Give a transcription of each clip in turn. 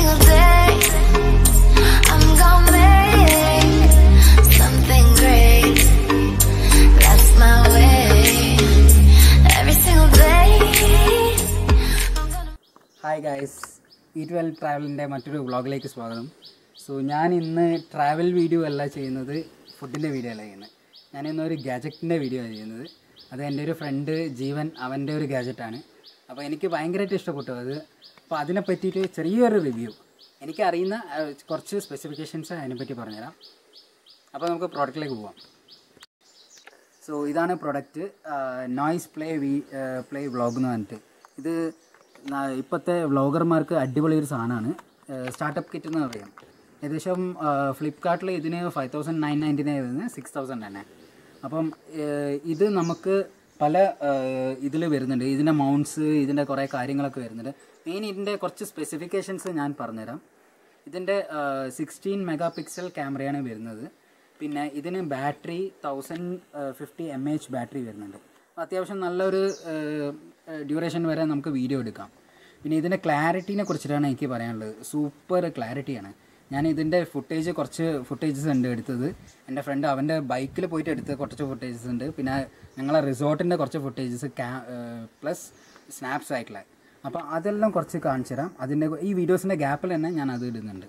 single day, I'm gonna make something great. That's my way. Every single day, I'm gonna. Hi guys ഈ twelve ട്രാവലിൻ്റെ മറ്റൊരു വ്ളോഗിലേക്ക് സ്വാഗതം so ഞാൻ ഇന്ന് ട്രാവൽ വീഡിയോ അല്ല ചെയ്യുന്നത് ഫുഡിൻ്റെ വീഡിയോ അല്ല ചെയ്യുന്നത് ഞാൻ ഇന്ന് ഒരു ഗാജറ്റിൻ്റെ വീഡിയോ ആണ് ചെയ്യുന്നത് അത് എൻ്റെ ഒരു ഫ്രണ്ട് ജീവൻ അവൻ്റെ ഒരു ഗാജറ്റാണ് അപ്പോൾ എനിക്ക് ഭയങ്കരമായിട്ട് ഇഷ്ടപ്പെട്ടു അത് അപ്പോൾ അതിനെ പറ്റിയിട്ട് ചെറിയൊരു റിവ്യൂ എനിക്കറിയുന്ന ആ, കുറച്ച് സ്പെസിഫിക്കേഷൻസ് അതിനെപ്പറ്റി പറഞ്ഞുതരാം അപ്പോൾ നമുക്ക് പ്രോഡക്റ്റിലേക്ക് പോവാം സോ ഇതാണ് product noise play we play vlog എന്ന് പറഞ്ഞിട്ട് ഇത് ന- ഇപ്പോഴത്തെ വ്ളോഗർമാർക്ക് അടിപൊളി ഒരു സാധനമാണ് സ്റ്റാർട്ടപ്പ് കിറ്റ് എന്ന് പറയാം ഏകദേശം ഫ്ലിപ്കാർട്ടിൽ ഇതിന് five thousand nine ninety nine വരുന്നത് സിക്സ് തൗസൻഡ് തന്നെ അപ്പം ഏഹ്, ഇത് നമുക്ക് പല ഇതിൽ വരുന്നുണ്ട് ഇതിൻ്റെ മൗണ്ട്സ് ഇതിൻ്റെ കുറേ കാര്യങ്ങളൊക്കെ വരുന്നുണ്ട് മെയിൻ ഇതിൻ്റെ കുറച്ച് സ്പെസിഫിക്കേഷൻസ് ഞാൻ പറഞ്ഞുതരാം ഇതിൻ്റെ സിക്സ്റ്റീൻ മെഗാ പിക്സൽ ക്യാമറയാണ് വരുന്നത് പിന്നെ ഇതിന് battery thousand fifty M H battery വരുന്നുണ്ട് അപ്പോൾ അത്യാവശ്യം നല്ലൊരു ഡ്യൂറേഷൻ വരെ നമുക്ക് വീഡിയോ എടുക്കാം പിന്നെ ഇതിൻ്റെ ക്ലാരിറ്റീനെ കുറിച്ചിട്ടാണ് എനിക്ക് പറയാനുള്ളത് സൂപ്പർ ക്ലാരിറ്റിയാണ് ഞാൻ ഇതിൻ്റെ ഫുട്ടേജ് കുറച്ച് ഫുട്ടേജസ് ഉണ്ട് എടുത്തത് എൻ്റെ ഫ്രണ്ട് അവൻ്റെ ബൈക്കിൽ പോയിട്ട് എടുത്ത കുറച്ച് ഫുട്ടേജസ് ഉണ്ട് പിന്നെ ഞങ്ങളെ റിസോർട്ടിൻ്റെ കുറച്ച് ഫുട്ടേജസ് ക്യാ പ്ലസ് സ്നാപ്സ് ആയിട്ടുള്ള അപ്പോൾ അതെല്ലാം കുറച്ച് കാണിച്ചു തരാം അതിൻ്റെ ഈ വീഡിയോസിൻ്റെ ഗ്യാപ്പിൽ തന്നെ ഞാൻ അത് ഇടുന്നുണ്ട്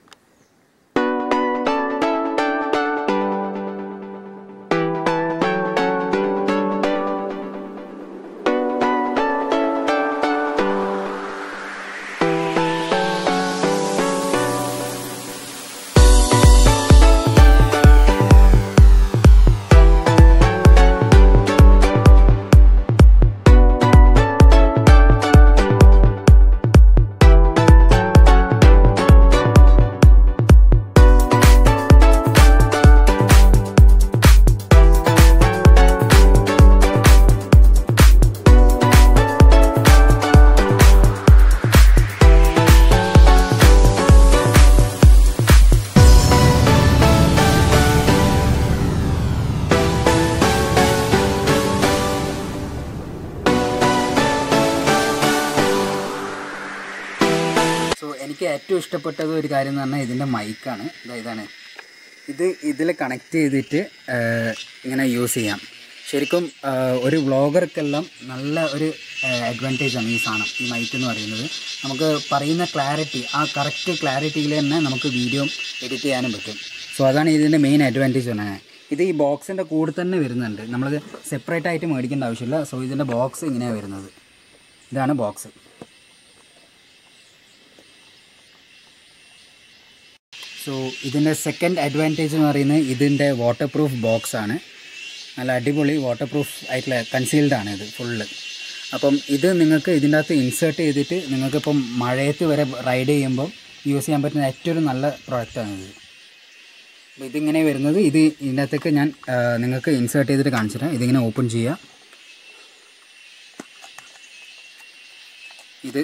സോ എനിക്ക് ഏറ്റവും ഇഷ്ടപ്പെട്ടത് ഒരു കാര്യം എന്ന് പറഞ്ഞാൽ ഇതിൻ്റെ മൈക്കാണ് ഇതാ ഇതാണ് ഇത് ഇതിൽ കണക്ട് ചെയ്തിട്ട് ആഹ്, ഇങ്ങനെ യൂസ് ചെയ്യാം ശരിക്കും ആഹ്, ഒരു വ്ളോഗർക്കെല്ലാം നല്ല ഒരു അഡ്വാൻറ്റേജ് ആണ് ഈ സാധനം ഈ മൈക്ക് എന്ന് പറയുന്നത് നമുക്ക് പറയുന്ന ക്ലാരിറ്റി ആ കറക്റ്റ് ക്ലാരിറ്റിയിൽ തന്നെ നമുക്ക് വീഡിയോ എഡിറ്റ് ചെയ്യാനും പറ്റും സോ അതാണ് ഇതിൻ്റെ മെയിൻ അഡ്വാൻറ്റേജ് ആണ് ഇത് ഈ ബോക്സിൻ്റെ കൂടെ തന്നെ വരുന്നുണ്ട് നമ്മളത് സെപ്പറേറ്റ് ആയിട്ട് മേടിക്കേണ്ട ആവശ്യമില്ല സോ ഇതിൻ്റെ ബോക്സ് ഇങ്ങനെയാണ് വരുന്നത് ഇതാണ് ബോക്സ് സോ ഇതിൻ്റെ സെക്കൻഡ് അഡ്വാൻറ്റേജ് എന്ന് പറയുന്നത് ഇതിൻ്റെ വാട്ടർ പ്രൂഫ് ബോക്സ് ആണ് നല്ല അടിപൊളി വാട്ടർ പ്രൂഫ് ആയിട്ടുള്ള കൺസീൽഡ് ആണ് ഇത് ഫുള്ള് അപ്പം ഇത് നിങ്ങൾക്ക് ഇതിൻ്റെ അകത്ത് ഇൻസേർട്ട് ചെയ്തിട്ട് നിങ്ങൾക്കിപ്പം മഴയത്ത് വരെ റൈഡ് ചെയ്യുമ്പം യൂസ് ചെയ്യാൻ പറ്റുന്ന ഏറ്റവും ഒരു നല്ല പ്രോഡക്റ്റാണ് ഇത് അപ്പോൾ ഇതിങ്ങനെ വരുന്നത് ഇത് ഇതിൻ്റെ അകത്തേക്ക് ഞാൻ ആ, നിങ്ങൾക്ക് ഇൻസേർട്ട് ചെയ്തിട്ട് കാണിച്ചു തരാം ഇതിങ്ങനെ ഓപ്പൺ ചെയ്യുക ഇത്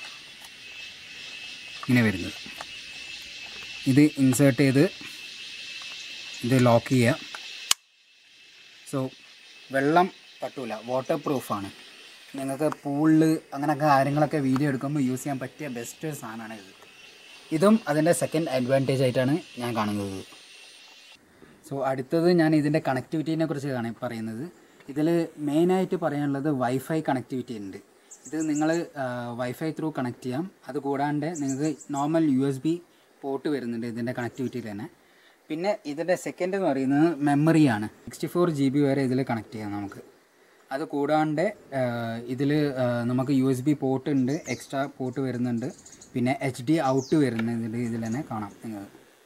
ഇങ്ങനെ വരുന്നത് ഇത് ഇൻസേർട്ട് ചെയ്ത് ഇത് ലോക്ക് ചെയ്യുക സോ വെള്ളം തട്ടൂല വാട്ടർ പ്രൂഫാണ് നിങ്ങൾക്ക് പൂളിൽ അങ്ങനെയൊക്കെ കാര്യങ്ങളൊക്കെ വീഡിയോ എടുക്കുമ്പോൾ യൂസ് ചെയ്യാൻ പറ്റിയ ബെസ്റ്റ് ഒരു സാധനമാണ് ഇത് ഇതും അതിൻ്റെ സെക്കൻഡ് അഡ്വാൻറ്റേജ് ആയിട്ടാണ് ഞാൻ കാണുന്നത് സോ അടുത്തത് ഞാൻ ഇതിൻ്റെ കണക്ടിവിറ്റീനെ കുറിച്ച് കാണി പറയുന്നത് ഇതിൽ മെയിനായിട്ട് പറയാനുള്ളത് വൈഫൈ കണക്ടിവിറ്റി ഉണ്ട് ഇത് നിങ്ങൾ വൈഫൈ ത്രൂ കണക്ട് ചെയ്യാം അത് കൂടാണ്ട് നിങ്ങൾക്ക് normal U S B port വരുന്നുണ്ട് ഇതിൻ്റെ കണക്ടിവിറ്റിയിൽ തന്നെ പിന്നെ ഇതിൻ്റെ സെക്കൻഡ് എന്ന് പറയുന്നത് മെമ്മറിയാണ് സിക്സ്റ്റി ഫോർ ജി ബി വരെ ഇതിൽ കണക്ട് ചെയ്യാം നമുക്ക് അത് കൂടാണ്ട് ഇതിൽ നമുക്ക് യു എസ് ബി പോർട്ട് ഉണ്ട് എക്സ്ട്രാ പോർട്ട് വരുന്നുണ്ട് പിന്നെ എച്ച് ഡി ഔട്ട് വരുന്നതിൽ ഇതിൽ തന്നെ കാണാം നിങ്ങൾ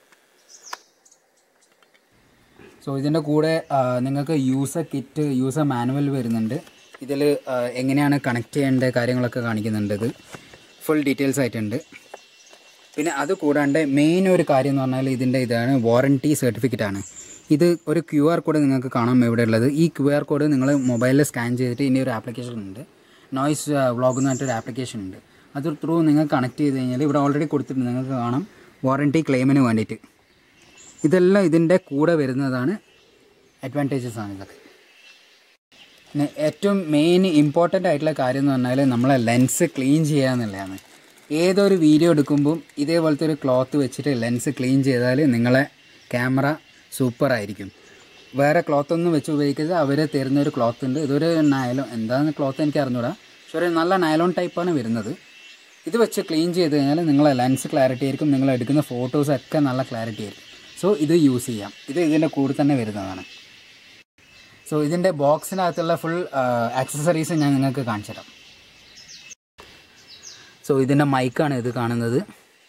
സോ ഇതിൻ്റെ കൂടെ ആ, നിങ്ങൾക്ക് യൂസർ കിറ്റ് യൂസർ മാനുവൽ വരുന്നുണ്ട് ഇതിൽ എങ്ങനെയാണ് കണക്ട് ചെയ്യേണ്ട കാര്യങ്ങളൊക്കെ കാണിക്കുന്നുണ്ട് ഇത് ഫുൾ ഡീറ്റെയിൽസ് ആയിട്ടുണ്ട് പിന്നെ അത് കൂടാണ്ട് മെയിൻ ഒരു കാര്യം എന്ന് പറഞ്ഞാൽ ഇതിൻ്റെ ഇതാണ് വാറൻറ്റി സർട്ടിഫിക്കറ്റ് ആണ് ഇത് ഒരു ക്യു ആർ കോഡ് നിങ്ങൾക്ക് കാണാം ഇവിടെ ഉള്ളത് ഈ ക്യു ആർ കോഡ് നിങ്ങൾ മൊബൈലിൽ സ്കാൻ ചെയ്തിട്ട് ഇനി ഒരു ആപ്ലിക്കേഷൻ ഉണ്ട് നോയ്സ് വ്ളോഗ് എന്ന് പറഞ്ഞിട്ടൊരു ആപ്ലിക്കേഷൻ ഉണ്ട് അത് ത്രൂ നിങ്ങൾ കണക്ട് ചെയ്ത് കഴിഞ്ഞാൽ ഇവിടെ ഓൾറെഡി കൊടുത്തിട്ടുണ്ട് നിങ്ങൾക്ക് കാണാം വാറൻറ്റി ക്ലെയിമിന് വേണ്ടിയിട്ട് ഇതെല്ലാം ഇതിൻ്റെ കൂടെ വരുന്നതാണ് അഡ്വാൻറ്റേജസ് ആണ് ഇതൊക്കെ പിന്നെ ഏറ്റവും മെയിൻ ഇമ്പോർട്ടൻ്റ് ആയിട്ടുള്ള കാര്യം എന്ന് പറഞ്ഞാൽ നമ്മളെ ലെൻസ് ക്ലീൻ ചെയ്യുക എന്നുള്ളതാണ് ഏതൊരു വീഡിയോ എടുക്കുമ്പം ഇതേപോലത്തെ ഒരു ക്ലോത്ത് വെച്ചിട്ട് ലെൻസ് ക്ലീൻ ചെയ്താൽ നിങ്ങളെ ക്യാമറ സൂപ്പർ ആയിരിക്കും വേറെ ക്ലോത്ത് ഒന്നും വെച്ച് ഉപയോഗിക്കരുത് അവർ തരുന്നൊരു ക്ലോത്ത് ഉണ്ട് ഇതൊരു നയലോൺ എന്താണെന്ന് ക്ലോത്ത് എനിക്ക് അറിഞ്ഞൂടാ പക്ഷെ ഒരു നല്ല നയലോൺ ടൈപ്പാണ് വരുന്നത് ഇത് വെച്ച് ക്ലീൻ ചെയ്ത് കഴിഞ്ഞാൽ നിങ്ങളെ ലെൻസ് ക്ലാരിറ്റി ആയിരിക്കും നിങ്ങൾ എടുക്കുന്ന ഫോട്ടോസൊക്കെ നല്ല ക്ലാരിറ്റി ആയിരിക്കും സോ ഇത് യൂസ് ചെയ്യാം ഇത് ഇതിൻ്റെ കൂടെ തന്നെ വരുന്നതാണ് സോ ഇതിൻ്റെ ബോക്സിനകത്തുള്ള ഫുൾ ആക്സസറീസ് ഞാൻ നിങ്ങൾക്ക് കാണിച്ചു തരാം സോ ഇതിൻ്റെ മൈക്കാണ് ഇത് കാണുന്നത്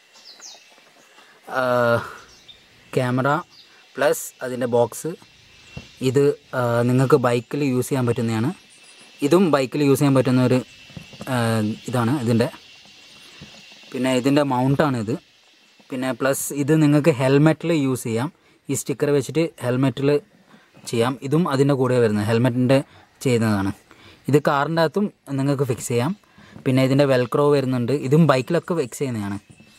ക്യാമറ പ്ലസ് അതിൻ്റെ ബോക്സ് ഇത് ആ, നിങ്ങൾക്ക് ബൈക്കിൽ യൂസ് ചെയ്യാൻ പറ്റുന്നതാണ് ഇതും ബൈക്കിൽ യൂസ് ചെയ്യാൻ പറ്റുന്ന ഒരു ആ, ഇതാണ് ഇതിൻ്റെ പിന്നെ ഇതിൻ്റെ മൗണ്ടാണ് ഇത് പിന്നെ പ്ലസ് ഇത് നിങ്ങൾക്ക് ഹെൽമെറ്റിൽ യൂസ് ചെയ്യാം ഈ സ്റ്റിക്കർ വെച്ചിട്ട് ഹെൽമെറ്റിൽ ചെയ്യാം ഇതും അതിൻ്റെ കൂടെ വരുന്നത് ഹെൽമെറ്റിൻ്റെ ചെയ്യുന്നതാണ് ഇത് കാറിൻ്റെ അകത്തും നിങ്ങൾക്ക് ഫിക്സ് ചെയ്യാം പിന്നെ ഇതിൻ്റെ വെൽക്രോ വരുന്നുണ്ട് ഇതും ബൈക്കിലൊക്കെ ഫിക്സ് ചെയ്യുന്നതാണ്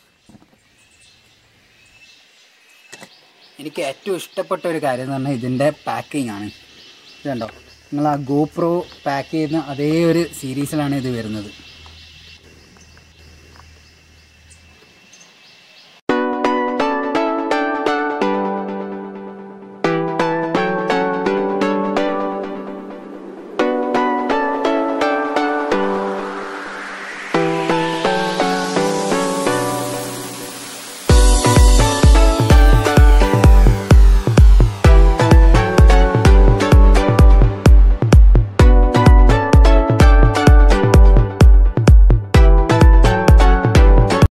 എനിക്ക് ഏറ്റവും ഇഷ്ടപ്പെട്ട ഒരു കാര്യം എന്ന് പറഞ്ഞാൽ ഇതിൻ്റെ പാക്കിംഗ് ആണ് ഇത് കണ്ടോ നിങ്ങൾ ആ ഗോപ്രോ പാക്ക് ചെയ്യുന്ന അതേ ഒരു സീരീസിലാണ് ഇത് വരുന്നത്